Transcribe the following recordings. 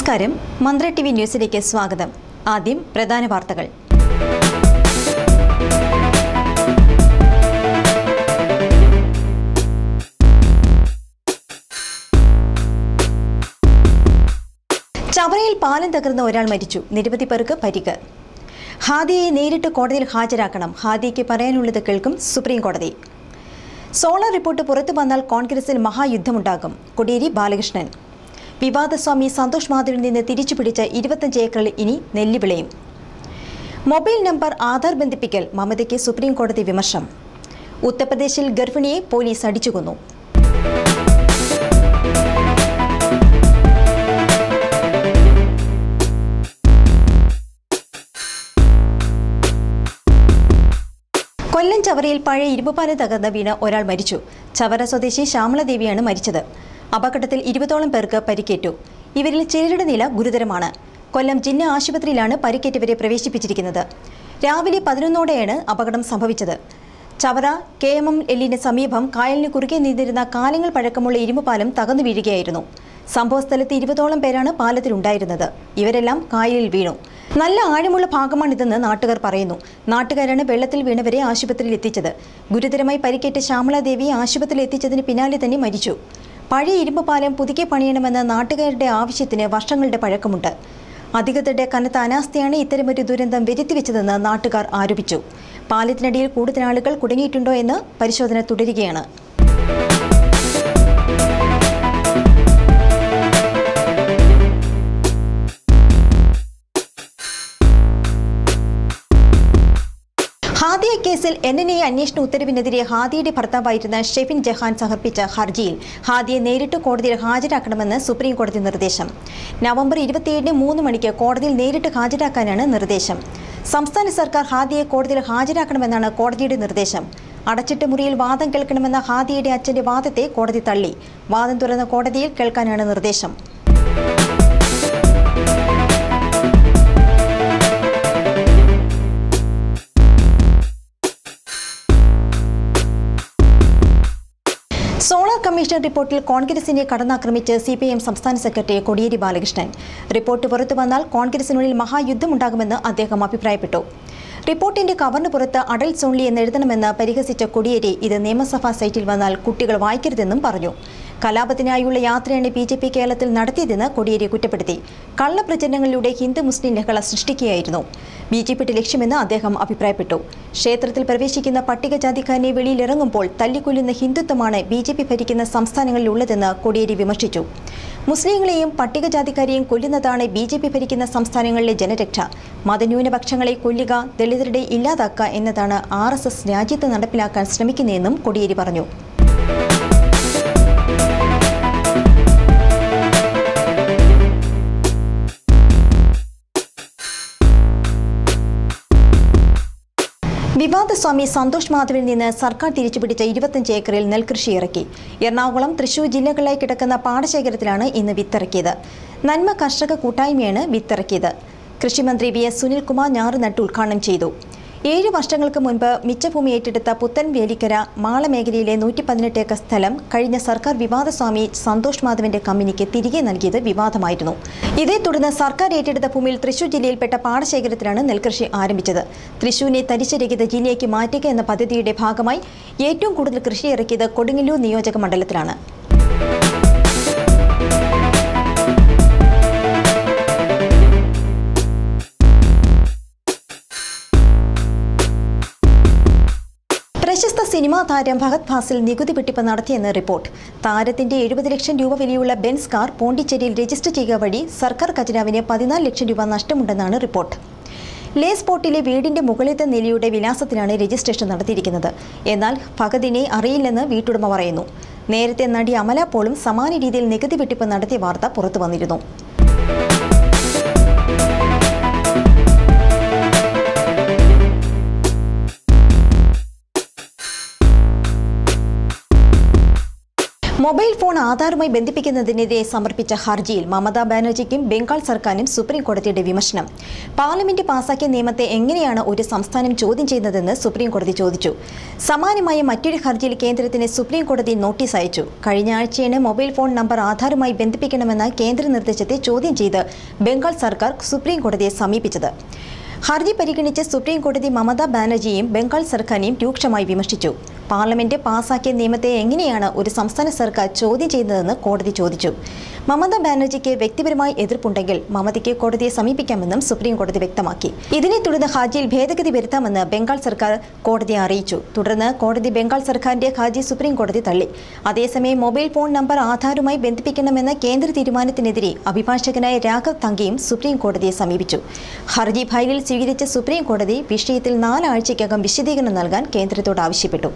നമസ്കാരം മന്ത്ര T V ന്യൂസിലേക്ക് സ്വാഗതം ആദ്യം പ്രധാന വാർത്തകൾ ചവറയിൽ പാലം തകർന്ന ഒരാൾ മരിച്ചു നിരവധി പേർക്ക് പരിക്ക് ഹാദിയെ നേരിട്ട് കോടതിയിൽ ഹാജരാക്കണം ഹാദിക്ക് പറയാനുള്ളത് കേൾക്കും സുപ്രീം കോടതി സോളാർ റിപ്പോർട്ട് പുറത്തു വന്നാൽ കോൺഗ്രസിൽ മഹായുദ്ധമുണ്ടാകും കൊടിയേരി ബാലകൃഷ്ണൻ വിവാദസ്വാമി സന്തോഷ് മാധവിൽ നിന്ന് തിരിച്ചു പിടിച്ച ഇരുപത്തഞ്ച് ഏക്കറിൽ ഇനി നെല്ല് വിളയും മൊബൈൽ നമ്പർ ആധാർ ബന്ധിപ്പിക്കൽ മമതയ്ക്ക് സുപ്രീം കോടതി വിമർശം ഉത്തർപ്രദേശിൽ ഗർഭിണിയെ പോലീസ് അടിച്ചുകൊന്നു കൊല്ലം ചവറയിൽ പഴയ ഇരുമ്പുപാലം തകർന്ന് വീണ് ഒരാൾ മരിച്ചു ചവറ സ്വദേശി ശ്യാമളദേവിയാണ് മരിച്ചത് അപകടത്തിൽ ഇരുപതോളം പേർക്ക് പരിക്കേറ്റു ഇവരിൽ ചിലരുടെ നില ഗുരുതരമാണ് കൊല്ലം ജില്ലാ ആശുപത്രിയിലാണ് പരിക്കേറ്റവരെ പ്രവേശിപ്പിച്ചിരിക്കുന്നത് രാവിലെ പതിനൊന്നോടെയാണ് അപകടം സംഭവിച്ചത് ചവറ കെ എം എം എല്ലിന് സമീപം കായലിന് കുറുകെ നീന്തിരുന്ന കാലങ്ങൾ പഴക്കമുള്ള ഇരുമ്പുപാലം തകർന്നു വീഴുകയായിരുന്നു സംഭവസ്ഥലത്ത് ഇരുപതോളം പേരാണ് പാലത്തിലുണ്ടായിരുന്നത് ഇവരെല്ലാം കായലിൽ വീണു നല്ല ആഴമുള്ള ഭാഗമാണിതെന്ന് നാട്ടുകാർ പറയുന്നു നാട്ടുകാരാണ് വെള്ളത്തിൽ വീണവരെ ആശുപത്രിയിൽ എത്തിച്ചത് ഗുരുതരമായി പരിക്കേറ്റ ശ്യാമളാദേവി ആശുപത്രിയിൽ എത്തിച്ചതിന് പിന്നാലെ തന്നെ മരിച്ചു പഴയ ഇരുമ്പ് പാലം പുതുക്കി പണിയണമെന്ന നാട്ടുകാരുടെ ആവശ്യത്തിന് വർഷങ്ങളുടെ പഴക്കമുണ്ട് അധികൃതരുടെ കനത്ത അനാസ്ഥയാണ് ഇത്തരമൊരു ദുരന്തം വരുത്തിവെച്ചതെന്ന് നാട്ടുകാർ ആരോപിച്ചു പാലത്തിനടിയിൽ കൂടുതൽ ആളുകൾ കുടുങ്ങിയിട്ടുണ്ടോ എന്ന് പരിശോധന തുടരുകയാണ് ഹാദിയ കേസിൽ എൻ എൻ എ അന്വേഷണ ഉത്തരവിനെതിരെ ഹാദിയുടെ ഭർത്താവായിരുന്ന ഷെഫിൻ ജഹാൻ സമർപ്പിച്ച ഹർജിയിൽ ഹാദിയെ നേരിട്ട് കോടതിയിൽ ഹാജരാക്കണമെന്ന് സുപ്രീം കോടതി നിർദ്ദേശം നവംബർ ഇരുപത്തിയേഴിന് മൂന്ന് മണിക്ക് കോടതിയിൽ നേരിട്ട് ഹാജരാക്കാനാണ് നിർദ്ദേശം സംസ്ഥാന സർക്കാർ ഹാദിയെ കോടതിയിൽ ഹാജരാക്കണമെന്നാണ് കോടതിയുടെ നിർദ്ദേശം അടച്ചിട്ട മുറിയിൽ വാദം കേൾക്കണമെന്ന ഹാദിയുടെ അച്ഛന്റെ വാദത്തെ കോടതി തള്ളി വാദം തുറന്ന കോടതിയിൽ കേൾക്കാനാണ് നിർദ്ദേശം സോളാർ കമ്മീഷൻ റിപ്പോർട്ടിൽ കോൺഗ്രസിനെ കടന്നാക്രമിച്ച് സി പി എം സംസ്ഥാന സെക്രട്ടറി കോടിയേരി ബാലകൃഷ്ണൻ റിപ്പോർട്ട് പുറത്തു വന്നാൽ കോൺഗ്രസിനുള്ളിൽ മഹായുദ്ധമുണ്ടാകുമെന്ന് അദ്ദേഹം അഭിപ്രായപ്പെട്ടു റിപ്പോർട്ടിന്റെ കവറിന് പുറത്ത് അടൽ സോൺലി എന്നെഴുതണമെന്ന് പരിഹസിച്ച കോടിയേരി ഇത് നിയമസഭാ സൈറ്റിൽ വന്നാൽ കുട്ടികൾ വായിക്കരുതെന്നും പറഞ്ഞു കലാപത്തിനായുള്ള യാത്രയാണ് ബി ജെ പി കേരളത്തിൽ നടത്തിയതെന്ന് കോടിയേരി കുറ്റപ്പെടുത്തി കള്ളപ്രചരണങ്ങളിലൂടെ ഹിന്ദു മുസ്ലിം ലഹള സൃഷ്ടിക്കുകയായിരുന്നു ബി ജെ പിയുടെ ലക്ഷ്യമെന്ന് അദ്ദേഹം അഭിപ്രായപ്പെട്ടു ക്ഷേത്രത്തിൽ പ്രവേശിക്കുന്ന പട്ടികജാതിക്കാരനെ വെളിയിലിറങ്ങുമ്പോൾ തല്ലിക്കൊല്ലുന്ന ഹിന്ദുത്വമാണ് ബി ജെ പി ഭരിക്കുന്ന സംസ്ഥാനങ്ങളിലുള്ളതെന്ന് കോടിയേരി വിമർശിച്ചു മുസ്ലിങ്ങളെയും പട്ടികജാതിക്കാരെയും കൊല്ലുന്നതാണ് ബി ജെ പി ഭരിക്കുന്ന സംസ്ഥാനങ്ങളിലെ ജനരക്ഷ മതന്യൂനപക്ഷങ്ങളെ കൊല്ലുക ദളിതരുടെ ഇല്ലാതാക്കുക എന്നതാണ് ആർ എസ് എസ് രാജ്യത്ത് നടപ്പിലാക്കാൻ ശ്രമിക്കുന്നതെന്നും കോടിയേരി പറഞ്ഞു വിവാദസ്വാമി സന്തോഷ് മാധവിൽ നിന്ന് സർക്കാർ തിരിച്ചുപിടിച്ച ഇരുപത്തഞ്ച് ഏക്കറിൽ നെൽകൃഷി ഇറക്കി എറണാകുളം തൃശൂർ ജില്ലകളിലായി കിടക്കുന്ന പാടശേഖരത്തിലാണ് ഇന്ന് വിത്തിറക്കിയത് നന്മ കർഷക കൂട്ടായ്മയാണ് വിത്തിറക്കിയത് കൃഷിമന്ത്രി വി എസ് സുനിൽകുമാർ ഞാറ് നട്ട് ഉദ്ഘാടനം ചെയ്തു ഏഴ് വർഷങ്ങൾക്ക് മുൻപ് മിച്ചഭൂമി ഏറ്റെടുത്ത പുത്തൻ വേലിക്കര മാള മേഖലയിലെ നൂറ്റി പതിനെട്ട് ഏക്കർ സ്ഥലം കഴിഞ്ഞ സർക്കാർ വിവാദസ്വാമി സന്തോഷ് മാധവന്റെ കമ്പനിക്ക് തിരികെ നൽകിയത് വിവാദമായിരുന്നു ഇതേ തുടർന്ന് സർക്കാർ ഏറ്റെടുത്ത ഭൂമിയിൽ തൃശൂർ ജില്ലയിൽപ്പെട്ട പാടശേഖരത്തിലാണ് നെൽകൃഷി ആരംഭിച്ചത് തൃശൂരിനെ തരിശരഹിത ജില്ലയ്ക്ക് മാറ്റുക എന്ന പദ്ധതിയുടെ ഭാഗമായി ഏറ്റവും കൂടുതൽ കൃഷി ഇറക്കിയത് കൊടുങ്ങല്ലൂർ നിയോജക മണ്ഡലത്തിലാണ് പ്രശസ്ത സിനിമാ താരം ഭഗത് ഫാസിൽ നികുതി വെട്ടിപ്പ് നടത്തിയെന്ന് റിപ്പോർട്ട് താരത്തിന്റെ എഴുപത് ലക്ഷം രൂപ വിലയുള്ള ബെൻസ് കാർ പോണ്ടിച്ചേരിയിൽ രജിസ്റ്റർ ചെയ്യുക വഴി സർക്കാർ ഖജനാവിന് പതിനാല് ലക്ഷം രൂപ നഷ്ടമുണ്ടെന്നാണ് റിപ്പോർട്ട് ലേ സ്പോട്ടിലെ വീടിന്റെ മുകളിലത്തെ നിലയുടെ വിലാസത്തിലാണ് രജിസ്ട്രേഷൻ നടത്തിയിരിക്കുന്നത് എന്നാൽ ഭഗതിനെ അറിയില്ലെന്ന് വീട്ടുടമ പറയുന്നു നേരത്തെ നടി അമല പോളും സമാന രീതിയിൽ നികുതി വെട്ടിപ്പ് നടത്തിയ വാർത്ത പുറത്തു വന്നിരുന്നു മൊബൈൽ ഫോൺ ആധാറുമായി ബന്ധിപ്പിക്കുന്നതിനെതിരെ സമർപ്പിച്ച ഹർജിയിൽ മമതാ ബാനർജിക്കും ബംഗാൾ സർക്കാരിനും സുപ്രീം കോടതിയുടെ വിമർശനം പാർലമെന്റ് പാസാക്കിയ നിയമത്തെ എങ്ങനെയാണ് ഒരു സംസ്ഥാനം ചോദ്യം ചെയ്യുന്നതെന്ന് സുപ്രീം കോടതി ചോദിച്ചു സമാനമായ മറ്റൊരു ഹർജിയിൽ കേന്ദ്രത്തിന് സുപ്രീം കോടതി നോട്ടീസ് അയച്ചു കഴിഞ്ഞ ആഴ്ചയാണ് മൊബൈൽ ഫോൺ നമ്പർ ആധാറുമായി ബന്ധിപ്പിക്കണമെന്ന കേന്ദ്ര നിർദ്ദേശത്തെ ചോദ്യം ചെയ്ത് ബംഗാൾ സർക്കാർ സുപ്രീം കോടതിയെ സമീപിച്ചത് ഹർജി പരിഗണിച്ച് സുപ്രീം കോടതി മമതാ ബാനർജിയെയും ബംഗാൾ സർക്കാരിനെയും രൂക്ഷമായി വിമർശിച്ചു പാർലമെന്റ് പാസാക്കിയ നിയമത്തെ എങ്ങനെയാണ് ഒരു സംസ്ഥാന സർക്കാർ ചോദ്യം ചെയ്യുന്നതെന്ന് കോടതി ചോദിച്ചു മമതാ ബാനർജിക്ക് വ്യക്തിപരമായി എതിർപ്പുണ്ടെങ്കിൽ മമതയ്ക്ക് കോടതിയെ സമീപിക്കാമെന്നും സുപ്രീം കോടതി വ്യക്തമാക്കി ഇതിനെ തുടർന്ന് ഹർജിയിൽ ഭേദഗതി വരുത്താമെന്ന് ബംഗാൾ സർക്കാർ കോടതിയെ അറിയിച്ചു തുടർന്ന് കോടതി ബംഗാൾ സർക്കാരിന്റെ ഹർജി സുപ്രീം കോടതി തള്ളി അതേസമയം മൊബൈൽ ഫോൺ നമ്പർ ആധാറുമായി ബന്ധിപ്പിക്കണമെന്ന കേന്ദ്ര തീരുമാനത്തിനെതിരെ അഭിഭാഷകനായ രാഘവ് തങ്കയും സുപ്രീം കോടതിയെ സമീപിച്ചു ഹർജി ഫയലിൽ സ്വീകരിച്ച സുപ്രീം കോടതി വിഷയത്തിൽ നാലാഴ്ചയ്ക്കകം വിശദീകരണം നൽകാൻ കേന്ദ്രത്തോട് ആവശ്യപ്പെട്ടു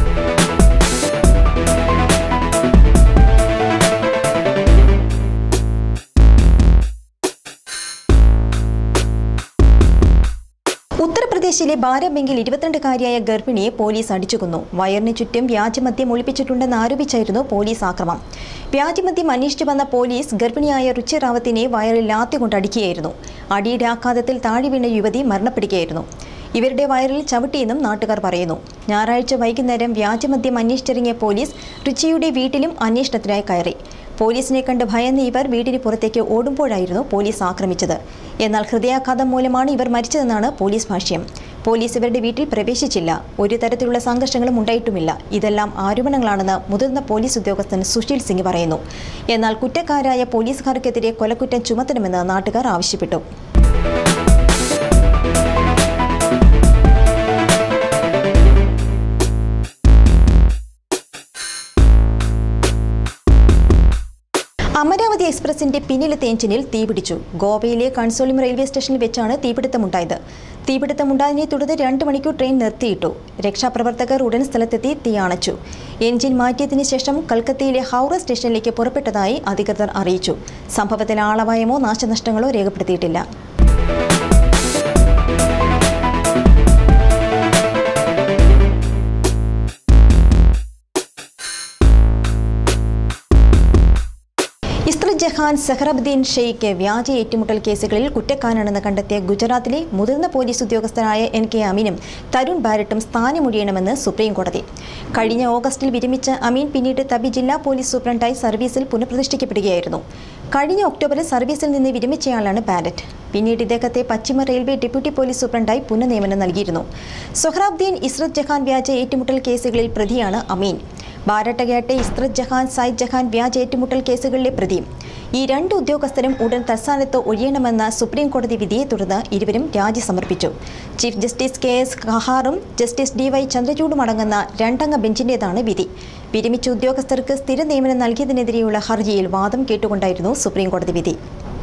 ഉത്തർപ്രദേശിലെ ബാരാബെങ്കിൽ ഇരുപത്തിരണ്ടുകാരിയായ ഗർഭിണിയെ പോലീസ് അടിച്ചുകൊന്നു വയറിന് ചുറ്റും വ്യാജമദ്യം ഒളിപ്പിച്ചിട്ടുണ്ടെന്ന് ആരോപിച്ചായിരുന്നു പോലീസ് ആക്രമണം വ്യാജമദ്യം അന്വേഷിച്ചു വന്ന പോലീസ് ഗർഭിണിയായ രുചി റാവത്തിനെ വയറിൽ ലാത്തി കൊണ്ട് അടിക്കുകയായിരുന്നു അടിയുടെ ആഘാതത്തിൽ താഴെ വീണ യുവതി മരണപ്പെടുകയായിരുന്നു ഇവരുടെ വയറിൽ ചവിട്ടിയെന്നും നാട്ടുകാർ പറയുന്നു ഞായറാഴ്ച വൈകുന്നേരം വ്യാജമദ്യം അന്വേഷിച്ചിറങ്ങിയ പോലീസ് രുചിയുടെ വീട്ടിലും അന്വേഷണത്തിനായി കയറി പോലീസിനെ കണ്ട് ഭയന്ന് ഇവർ വീടിന് പുറത്തേക്ക് ഓടുമ്പോഴായിരുന്നു പോലീസ് ആക്രമിച്ചത് എന്നാൽ ഹൃദയാഘാതം മൂലമാണ് ഇവർ മരിച്ചതെന്നാണ് പോലീസ് ഭാഷ്യം പോലീസ് ഇവരുടെ വീട്ടിൽ പ്രവേശിച്ചില്ല ഒരു തരത്തിലുള്ള സംഘർഷങ്ങളും ഉണ്ടായിട്ടുമില്ല ഇതെല്ലാം ആരോപണങ്ങളാണെന്ന് മുതിർന്ന പോലീസ് ഉദ്യോഗസ്ഥൻ സുശീൽ സിംഗ് പറയുന്നു എന്നാൽ കുറ്റക്കാരായ പോലീസുകാർക്കെതിരെ കൊലക്കുറ്റം ചുമത്തണമെന്ന് നാട്ടുകാർ ആവശ്യപ്പെട്ടു അമരാവതി എക്സ്പ്രസിന്റെ പിന്നിലത്തെ എഞ്ചിനിൽ തീപിടിച്ചു ഗോവയിലെ കൺസോളിം റെയിൽവേ സ്റ്റേഷനിൽ വെച്ചാണ് തീപിടുത്തമുണ്ടായത് തീപിടുത്തമുണ്ടായതിനെ തുടർന്ന് രണ്ട് മണിക്കൂർ ട്രെയിൻ നിർത്തിയിട്ടു രക്ഷാപ്രവർത്തകർ ഉടൻ സ്ഥലത്തെത്തി തീ അണച്ചു എഞ്ചിൻ മാറ്റിയതിനു ശേഷം കൽക്കത്തയിലെ ഹൗറ സ്റ്റേഷനിലേക്ക് പുറപ്പെട്ടതായി അധികൃതർ അറിയിച്ചു സംഭവത്തിൽ ആളപായമോ നാശനഷ്ടങ്ങളോ രേഖപ്പെടുത്തിയിട്ടില്ല ഇസ്രത് ജഹാൻ സെഹ്റബുദ്ദീൻ ഷെയ്ഖ് വ്യാജ ഏറ്റുമുട്ടൽ കേസുകളിൽ കുറ്റക്കാരനാണെന്ന് കണ്ടെത്തിയ ഗുജറാത്തിലെ മുതിർന്ന പോലീസ് ഉദ്യോഗസ്ഥനായ എൻ കെ അമീനും തരുൺ ബാരട്ടും സ്ഥാനമൊഴിയണമെന്ന് സുപ്രീം കോടതി കഴിഞ്ഞ ഓഗസ്റ്റിൽ വിരമിച്ച അമീൻ പിന്നീട് തബി ജില്ലാ പോലീസ് സൂപ്രണ്ടായി സർവീസിൽ പുനഃപ്രതിഷ്ഠിക്കപ്പെടുകയായിരുന്നു കഴിഞ്ഞ ഒക്ടോബറിൽ സർവീസിൽ നിന്ന് വിരമിച്ചയാളാണ് ബാരറ്റ് പിന്നീട് ഇദ്ദേഹത്തെ പശ്ചിമ റെയിൽവേ ഡെപ്യൂട്ടി പോലീസ് സൂപ്രണ്ടായി പുനഃനിയമനം നൽകിയിരുന്നു സൊഹ്റാബ്ദീൻ ഇസ്രത് ജഹാൻ വ്യാജ ഏറ്റുമുട്ടൽ കേസുകളിൽ പ്രതിയാണ് അമീൻ ബാരട്ടകയാട്ടെ ഇസ്രത് ജഹാൻ സയ്യിദ് ജഹാൻ വ്യാജ ഏറ്റുമുട്ടൽ കേസുകളിലെ പ്രതിയും ഈ രണ്ട് ഉദ്യോഗസ്ഥരും ഉടൻ തൽസ്ഥാനത്ത് ഒഴിയണമെന്ന സുപ്രീം കോടതി വിധിയെ തുടർന്ന് ഇരുവരും രാജി സമർപ്പിച്ചു ചീഫ് ജസ്റ്റിസ് കെ എസ് ഖഹാറും ജസ്റ്റിസ് ഡി വൈ ചന്ദ്രചൂഡും അടങ്ങുന്ന രണ്ടംഗ ബെഞ്ചിന്റേതാണ് വിധി വിരമിച്ച ഉദ്യോഗസ്ഥർക്ക് സ്ഥിര നിയമനം നൽകിയതിനെതിരെയുള്ള ഹർജിയിൽ വാദം കേട്ടുകൊണ്ടായിരുന്നു സുപ്രീം കോടതി വിധി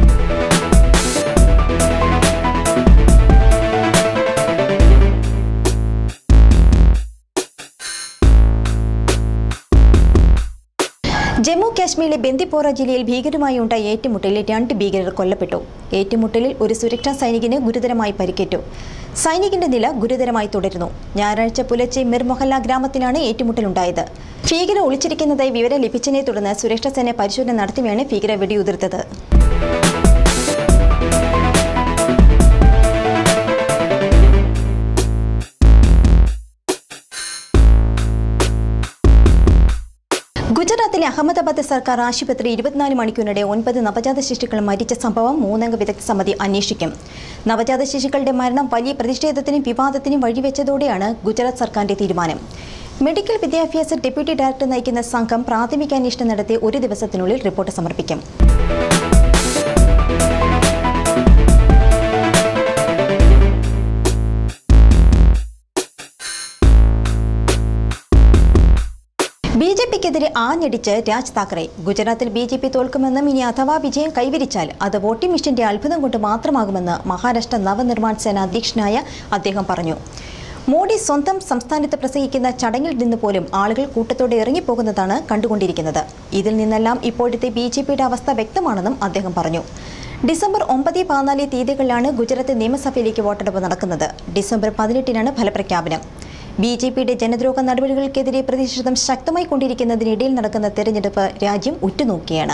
ജമ്മു കാശ്മീരിലെ ബന്ദിപ്പോറ ജില്ലയിൽ ഭീകരമായി ഉണ്ടായ ഏറ്റുമുട്ടലിൽ രണ്ട് ഭീകരർ കൊല്ലപ്പെട്ടു ഏറ്റുമുട്ടലിൽ ഒരു സുരക്ഷാ സൈനികന് ഗുരുതരമായി പരിക്കേറ്റു സൈനികന്റെ നില ഗുരുതരമായി തുടരുന്നു ഞായറാഴ്ച പുലർച്ചെ മിർമൊഹല്ല ഗ്രാമത്തിലാണ് ഏറ്റുമുട്ടലുണ്ടായത് ഭീകര ഒളിച്ചിരിക്കുന്നതായി വിവരം ലഭിച്ചതിനെ തുടർന്ന് സുരക്ഷാ സേന പരിശോധന നടത്തിയാണ് ഭീകര വെടിയുതിർത്തത് ഗുജറാത്തിലെ അഹമ്മദാബാദ് സർക്കാർ ആശുപത്രി ഇരുപത്തിനാല് മണിക്കൂറിനിടെ ഒൻപത് നവജാത ശിശുക്കൾ മരിച്ച സംഭവം മൂന്നംഗ വിദഗ്ധ സമിതി അന്വേഷിക്കും നവജാത ശിശുക്കളുടെ മരണം വലിയ പ്രതിഷേധത്തിനും വിവാദത്തിനും വഴിവെച്ചതോടെയാണ് ഗുജറാത്ത് സർക്കാരിന്റെ തീരുമാനം മെഡിക്കൽ വിദ്യാഭ്യാസ ഡെപ്യൂട്ടി ഡയറക്ടർ നയിക്കുന്ന സംഘം പ്രാഥമിക അന്വേഷണം നടത്തി ഒരു ദിവസത്തിനുള്ളിൽ റിപ്പോർട്ട് സമർപ്പിക്കും ബി ജെ പിക്കെതിരെ ആഞ്ഞടിച്ച് രാജ് താക്കറെ ഗുജറാത്തിൽ ബി ജെ പി തോൽക്കുമെന്നും ഇനി അഥവാ വിജയം കൈവരിച്ചാൽ അത് വോട്ടിംഗ് മെഷീന്റെ അത്ഭുതം കൊണ്ട് മാത്രമാകുമെന്ന് മഹാരാഷ്ട്ര നവനിർമ്മാൺ സേന അധ്യക്ഷനായ അദ്ദേഹം പറഞ്ഞു മോഡി സ്വന്തം സംസ്ഥാനത്ത് പ്രസംഗിക്കുന്ന ചടങ്ങിൽ നിന്ന് പോലും ആളുകൾ കൂട്ടത്തോടെ ഇറങ്ങിപ്പോകുന്നതാണ് കണ്ടുകൊണ്ടിരിക്കുന്നത് ഇതിൽ നിന്നെല്ലാം ഇപ്പോഴത്തെ ബി ജെ പിയുടെ അവസ്ഥ വ്യക്തമാണെന്നും അദ്ദേഹം പറഞ്ഞു ഡിസംബർ ഒമ്പത് പതിനാല് തീയതികളിലാണ് ഗുജറാത്ത് നിയമസഭയിലേക്ക് വോട്ടെടുപ്പ് നടക്കുന്നത് ഡിസംബർ പതിനെട്ടിനാണ് ഫലപ്രഖ്യാപനം ബി ജെ പിയുടെ ജനദ്രോഹ നടപടികൾക്കെതിരെ പ്രതിഷേധം ശക്തമായി കൊണ്ടിരിക്കുന്നതിനിടയിൽ നടക്കുന്ന തെരഞ്ഞെടുപ്പ് രാജ്യം ഉറ്റുനോക്കിയാണ്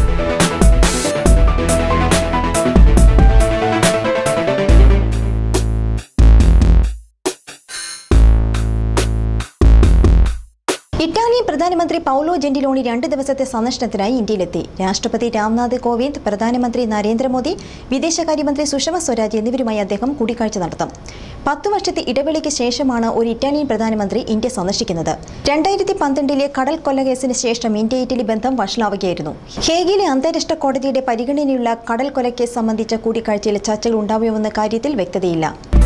ഇറ്റാലിയൻ പ്രധാനമന്ത്രി പൗലോ ജെന്റിലോണി രണ്ട് ദിവസത്തെ സന്ദർശനത്തിനായി ഇന്ത്യയിലെത്തി രാഷ്ട്രപതി രാംനാഥ് കോവിന്ദ് പ്രധാനമന്ത്രി നരേന്ദ്രമോദി വിദേശകാര്യമന്ത്രി സുഷമ സ്വരാജ് എന്നിവരുമായി അദ്ദേഹം കൂടിക്കാഴ്ച നടത്തും പത്തു വർഷത്തെ ഇടവേളയ്ക്ക് ശേഷമാണ് ഒരു ഇറ്റാലിയൻ പ്രധാനമന്ത്രി ഇന്ത്യ സന്ദർശിക്കുന്നത് രണ്ടായിരത്തി പന്ത്രണ്ടിലെ കടൽ കൊലക്കേസിന് ശേഷം ഇന്ത്യ ഇറ്റലി ബന്ധം വഷളാവുകയായിരുന്നു ഹേഗിലെ അന്താരാഷ്ട്ര കോടതിയുടെ പരിഗണനയുള്ള കടൽ കൊലക്കേസ് സംബന്ധിച്ച കൂടിക്കാഴ്ചയിൽ ചർച്ചകൾ ഉണ്ടാവുമെന്ന കാര്യത്തിൽ വ്യക്തതയില്ല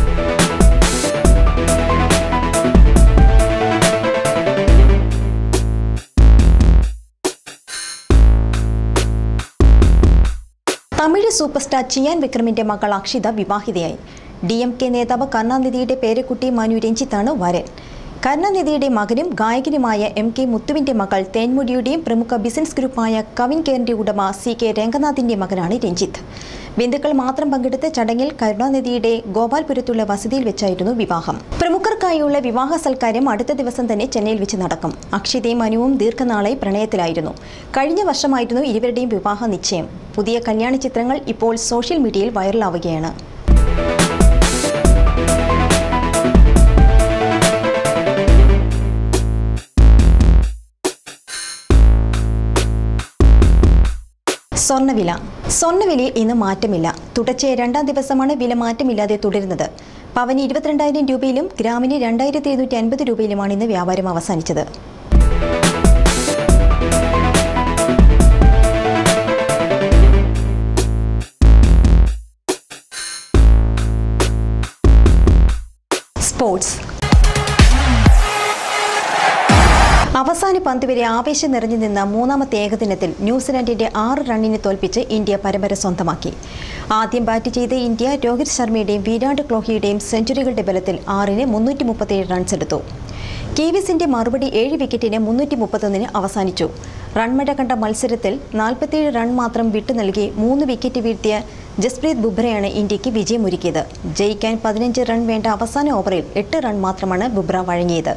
തമിഴ് സൂപ്പർ സ്റ്റാർ ചിയാൻ വിക്രമിന്റെ മകൾ അക്ഷിത വിവാഹിതയായി ഡി എം കെ നേതാവ് കരുണാനിധിയുടെ പേരക്കുട്ടി മനു രഞ്ജിത്താണ് വരൻ കരുണാനിധിയുടെ മകനും ഗായകനുമായ എം കെ മുത്തുവിന്റെ മകൾ തേൻമുടിയുടെയും പ്രമുഖ ബിസിനസ് ഗ്രൂപ്പായ കവിൻ കെയറിന്റെ ഉടമ സി കെ രംഗനാഥിന്റെ മകനാണ് രഞ്ജിത്ത് ബന്ധുക്കൾ മാത്രം പങ്കെടുത്ത ചടങ്ങിൽ കരുണാനിധിയുടെ ഗോപാൽപുരത്തുള്ള വസതിയിൽ വെച്ചായിരുന്നു വിവാഹം പ്രമുഖർക്കായുള്ള വിവാഹ സൽക്കാരം അടുത്ത ദിവസം തന്നെ ചെന്നൈയിൽ വെച്ച് നടക്കും അക്ഷിതയും മനുവും ദീർഘനാളായി പ്രണയത്തിലായിരുന്നു കഴിഞ്ഞ വർഷമായിരുന്നു ഇരുവരുടെയും വിവാഹ നിശ്ചയം പുതിയ കല്യാണ ചിത്രങ്ങൾ ഇപ്പോൾ സോഷ്യൽ മീഡിയയിൽ വൈറലാവുകയാണ് സ്വർണ്ണവില സ്വർണ്ണവിലയിൽ ഇന്ന് മാറ്റമില്ല തുടർച്ചയായ രണ്ടാം ദിവസമാണ് വില മാറ്റമില്ലാതെ തുടരുന്നത് പവന് ഇരുപത്തിരണ്ടായിരം രൂപയിലും ഗ്രാമിന് രണ്ടായിരത്തി എഴുന്നൂറ്റി അൻപത് രൂപയിലുമാണ് ഇന്ന് വ്യാപാരം അവസാനിച്ചത് സ്പോർട്സ് അവസാന പന്ത് വരെ ആവേശം നിറഞ്ഞു നിന്ന മൂന്നാമത്തെ ഏകദിനത്തിൽ ന്യൂസിലാൻഡിന്റെ ആറ് റണ്ണിന് തോൽപ്പിച്ച് ഇന്ത്യ പരമ്പര സ്വന്തമാക്കി ആദ്യം ബാറ്റ് ചെയ്ത ഇന്ത്യ രോഹിത് ശർമ്മയുടെയും വിരാട് കോഹ്ലിയുടെയും സെഞ്ചുറികളുടെ ബലത്തിൽ ആറിന് മുന്നൂറ്റി മുപ്പത്തിയേഴ് റൺസ് എടുത്തു കീവിസിന്റെ മറുപടി ഏഴ് വിക്കറ്റിന് മുന്നൂറ്റി മുപ്പത്തൊന്നിന് അവസാനിച്ചു റൺമഴ കണ്ട മത്സരത്തിൽ നാൽപ്പത്തിയേഴ് റൺ മാത്രം വിട്ടു നൽകി മൂന്ന് വിക്കറ്റ് വീഴ്ത്തിയ ജസ്പ്രീത് ബുബ്രയാണ് ഇന്ത്യക്ക് വിജയമൊരുക്കിയത് ജയിക്കാൻ പതിനഞ്ച് റൺ വേണ്ട അവസാന ഓവറിൽ എട്ട് റൺ മാത്രമാണ് ബുബ്ര വഴങ്ങിയത്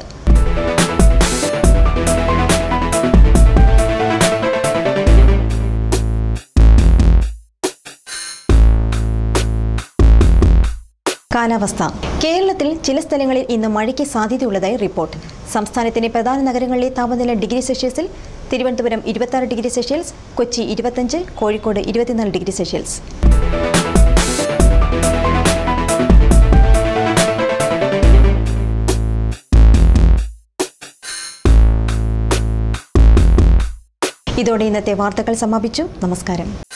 കാലാവസ്ഥ കേരളത്തിൽ ചില സ്ഥലങ്ങളിൽ ഇന്ന് മഴയ്ക്ക് സാധ്യതയുള്ളതായി റിപ്പോർട്ട് സംസ്ഥാനത്തിന്റെ പ്രധാന നഗരങ്ങളിലെ താപനില ഡിഗ്രി സെൽഷ്യസിൽ തിരുവനന്തപുരം ഇരുപത്തി ഡിഗ്രി സെൽഷ്യസ് കൊച്ചി ഇരുപത്തഞ്ച് കോഴിക്കോട് ഇരുപത്തിനാല് ഡിഗ്രി സെൽഷ്യസ് ഇതോടെ ഇന്നത്തെ വാർത്തകൾ സമാപിച്ചു നമസ്കാരം